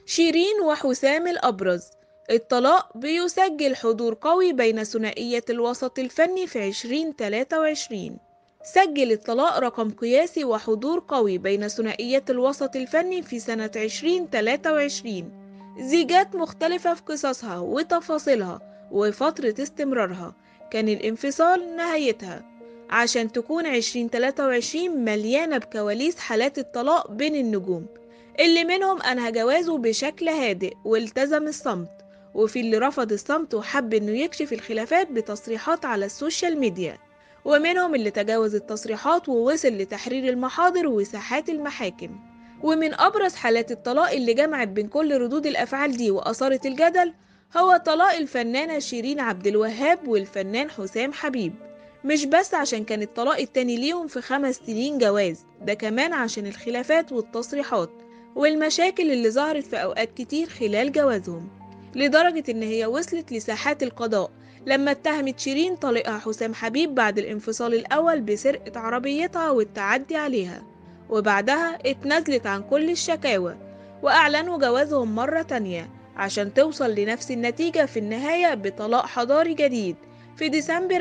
شيرين وحسام الأبرز الطلاق بيسجل حضور قوي بين ثنائية الوسط الفني في 2023 سجل الطلاق رقم قياسي وحضور قوي بين ثنائية الوسط الفني في سنة 2023 زيجات مختلفة في قصصها وتفاصيلها وفترة استمرارها كان الانفصال نهايتها عشان تكون 2023 مليانة بكواليس حالات الطلاق بين النجوم اللي منهم أنهى جوازه بشكل هادئ والتزم الصمت وفي اللي رفض الصمت وحب إنه يكشف الخلافات بتصريحات على السوشيال ميديا ومنهم اللي تجاوز التصريحات ووصل لتحرير المحاضر وساحات المحاكم ومن أبرز حالات الطلاق اللي جمعت بين كل ردود الأفعال دي وأثارت الجدل هو طلاق الفنانة شيرين عبد الوهاب والفنان حسام حبيب مش بس عشان كان الطلاق التاني ليهم في خمس سنين جواز ده كمان عشان الخلافات والتصريحات والمشاكل اللي ظهرت في أوقات كتير خلال جوازهم لدرجة إن هي وصلت لساحات القضاء لما اتهمت شيرين طليقها حسام حبيب بعد الانفصال الأول بسرقة عربيتها والتعدي عليها وبعدها اتنازلت عن كل الشكاوى وأعلنوا جوازهم مرة تانية عشان توصل لنفس النتيجة في النهاية بطلاق حضاري جديد في ديسمبر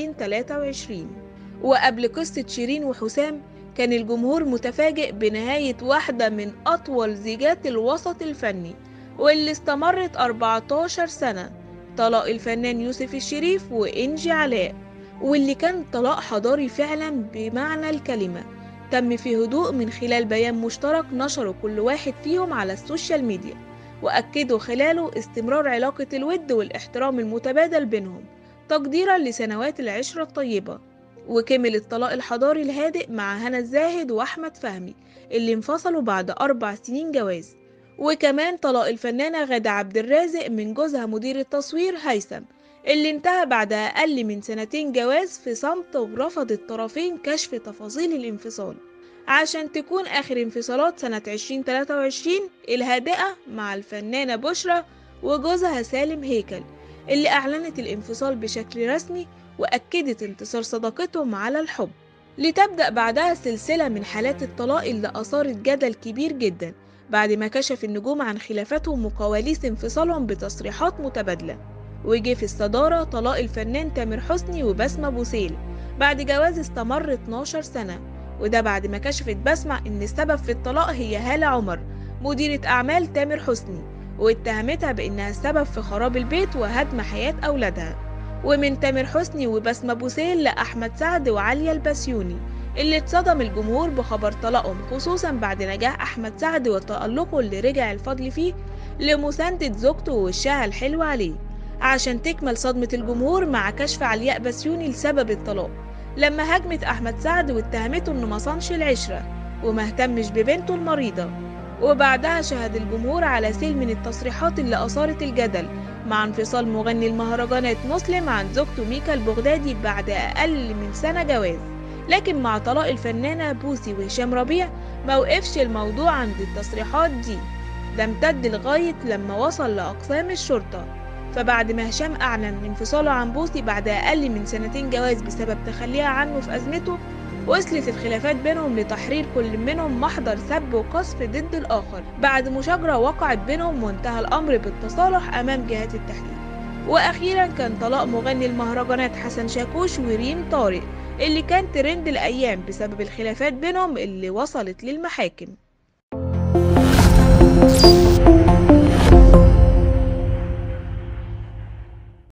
2023 وقبل قصة شيرين وحسام كان الجمهور متفاجئ بنهاية واحدة من أطول زيجات الوسط الفني واللي استمرت 14 سنة طلاق الفنان يوسف الشريف وإنجي علاء واللي كان طلاق حضاري فعلا بمعنى الكلمة تم في هدوء من خلال بيان مشترك نشره كل واحد فيهم على السوشيال ميديا وأكدوا خلاله استمرار علاقة الود والاحترام المتبادل بينهم تقديرا لسنوات العشرة الطيبة وكمل الطلاق الحضاري الهادئ مع هنا الزاهد وأحمد فهمي اللي انفصلوا بعد أربع سنين جواز وكمان طلاق الفنانة غادة عبد الرازق من جوزها مدير التصوير هيثم اللي انتهى بعد أقل من سنتين جواز في صمت ورفض الطرفين كشف تفاصيل الانفصال عشان تكون آخر انفصالات سنة 2023 الهادئة مع الفنانة بشرى وجوزها سالم هيكل اللي أعلنت الانفصال بشكل رسمي وأكدت انتصار صداقتهم على الحب لتبدأ بعدها سلسلة من حالات الطلاق اللي أثارت جدل كبير جدا بعد ما كشف النجوم عن خلافاتهم وكواليس انفصالهم بتصريحات متبادلة وجه في الصدارة طلاق الفنان تامر حسني وبسمة بوسيل بعد جواز استمر 12 سنة وده بعد ما كشفت بسمة إن السبب في الطلاق هي هالة عمر مديرة أعمال تامر حسني واتهمتها بإنها السبب في خراب البيت وهدم حياة أولادها ومن تامر حسني وبسمة بوسيل لأحمد سعد وعليا البسيوني اللي اتصدم الجمهور بخبر طلاقهم خصوصا بعد نجاح أحمد سعد وتألقه اللي رجع الفضل فيه لمساندة زوجته ووشها الحلو عليه عشان تكمل صدمة الجمهور مع كشف علياء بسيوني لسبب الطلاق لما هاجمت أحمد سعد واتهمته إنه ما صانش العشرة وما اهتمش ببنته المريضة وبعدها شهد الجمهور على سيل من التصريحات اللي أثارت الجدل مع انفصال مغني المهرجانات مسلم عن زوجته ميكا البغدادي بعد أقل من سنة جواز لكن مع طلاق الفنانة بوسي وهشام ربيع موقفش الموضوع عند التصريحات دي ده امتد لغاية لما وصل لأقسام الشرطة فبعد ما هشام أعلن انفصاله عن بوسي بعد أقل من سنتين جواز بسبب تخليها عنه في أزمته وصلت الخلافات بينهم لتحرير كل منهم محضر سب وقذف ضد الآخر بعد مشاجرة وقعت بينهم وانتهى الأمر بالتصالح أمام جهات التحقيق وأخيرا كان طلاق مغني المهرجانات حسن شاكوش وريم طارق اللي كان ترند الأيام بسبب الخلافات بينهم اللي وصلت للمحاكم